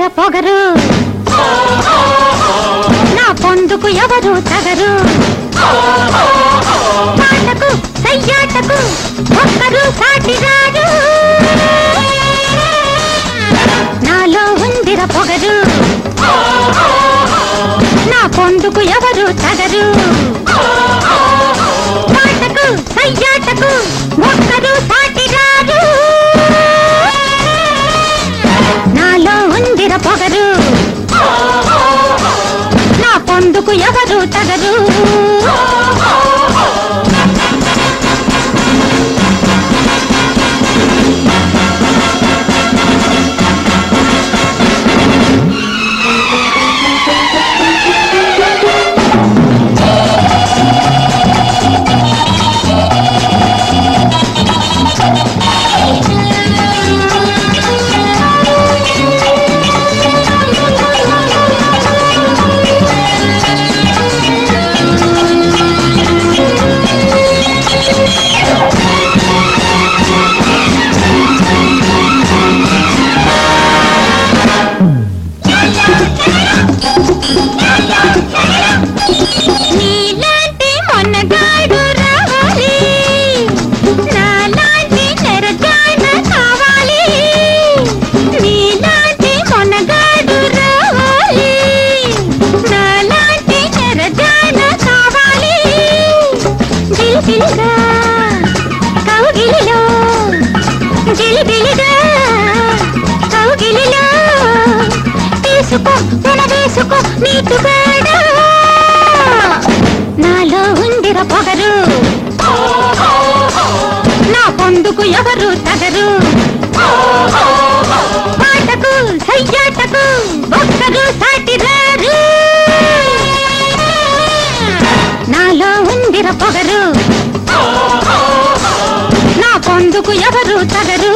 పొగరు నా పొందుకు ఎవరు తగరు పాటకు సయ్యాటకు ఒక్కరు సాటి రాడు నాలో ఉందిర పొగరు నా పొందుకు ఎవరు తగరు పాటకు సయ్యాటకు ఒక్కరు సాటి రాడు నాలో ఉందిర పొగరు నా పొందుకు ఎవరు తగరు నీలాంటి మొన్నగాడు రావాలి నాలాంటి నెరజాన కావాలి నీలాంటి మొన్నగాడు రావాలి నాలాంటి నెరజాన కావాలి జిలిబిలిగా కౌగిలిలో జిలిబిలిగా కౌగిలిలో తీసుకో తన వేసుకో నీటుగాడా నాలో ఉందిర పొగరు నా పొందుకు ఎవరు తగరు పాటకు సయ్యాటకు ఒక్కరు సాటి రారు నాలో ఉందిర పొగరు నా పొందుకు ఎవరు తగరు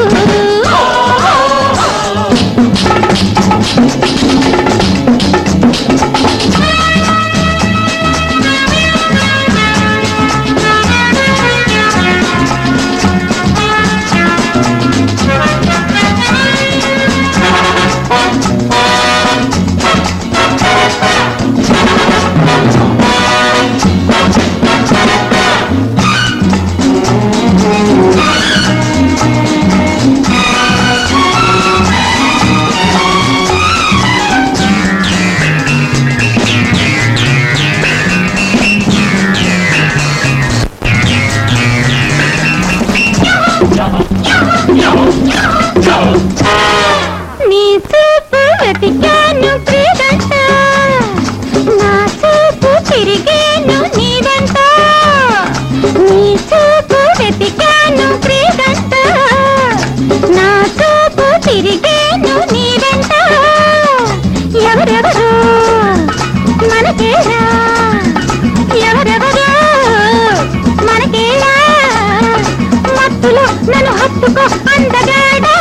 నీ చూపు వెతికాను ప్రియదంట నా చూపు తిరిగాను నీదంట నీ చూపు వెతికాను ప్రియదంట నా చూపు తిరిగాను నీదంట ఎవరెవరు మనకేరా ఎవరెవరు మనకేరా మత్తులో నన్ను హత్తుకో అందగాడా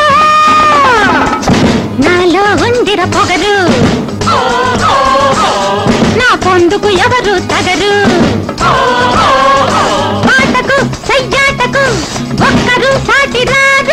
నాలో ఉందిర పొగరు నా పొందుకు ఎవరు తగరు పాటకు సయ్యాటకు ఒక్కరు సాటి రారు